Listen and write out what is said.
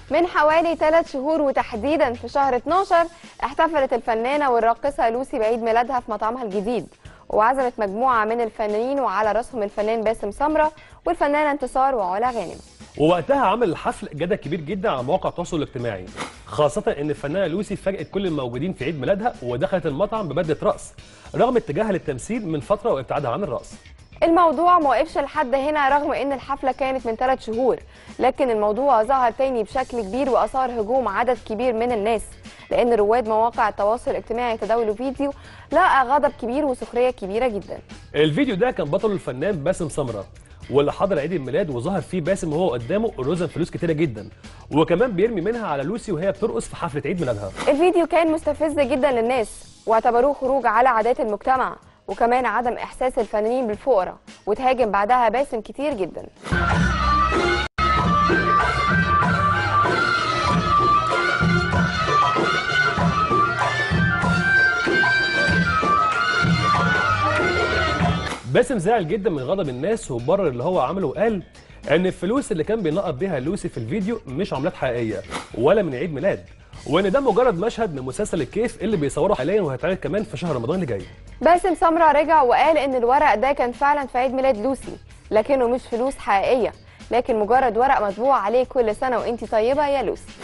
من حوالي ثلاث شهور وتحديدا في شهر 12 احتفلت الفنانة والراقصة لوسي بعيد ميلادها في مطعمها الجديد وعزمت مجموعة من الفنانين وعلى رأسهم الفنان باسم سمرة والفنانة انتصار وعلا غانم ووقتها عمل الحفل جدل كبير جدا على مواقع التواصل الاجتماعي خاصة ان الفنانة لوسي فاجأت كل الموجودين في عيد ميلادها ودخلت المطعم ببدلة رأس رغم اتجاهها للتمثيل من فترة وابتعادها عن الرأس الموضوع ما وقفش لحد هنا رغم ان الحفلة كانت من ثلاث شهور لكن الموضوع ظهر تاني بشكل كبير وأثار هجوم عدد كبير من الناس لأن رواد مواقع التواصل الاجتماعي تداولوا فيديو لقى غضب كبير وسخرية كبيرة جدا الفيديو ده كان بطله الفنان باسم سمرة واللي حضر عيد الميلاد وظهر فيه باسم وهو قدامه رزم فلوس كتيرة جدا وكمان بيرمي منها على لوسي وهي بترقص في حفلة عيد ميلادها الفيديو كان مستفز جدا للناس واعتبروه خروج على عادات المجتمع وكمان عدم إحساس الفنانين بالفقراء وتهاجم بعدها باسم كتير جدا باسم زعل جدا من غضب الناس وبرر اللي هو عمله وقال ان الفلوس اللي كان بينقط بيها لوسي في الفيديو مش عملات حقيقيه ولا من عيد ميلاد وان ده مجرد مشهد من مسلسل الكيف اللي بيصوره حاليا وهيتعرض كمان في شهر رمضان اللي جاي باسم سمرة رجع وقال ان الورق ده كان فعلا في عيد ميلاد لوسي لكنه مش فلوس حقيقية لكن مجرد ورق مطبوع عليه كل سنة وانتي طيبة يا لوسي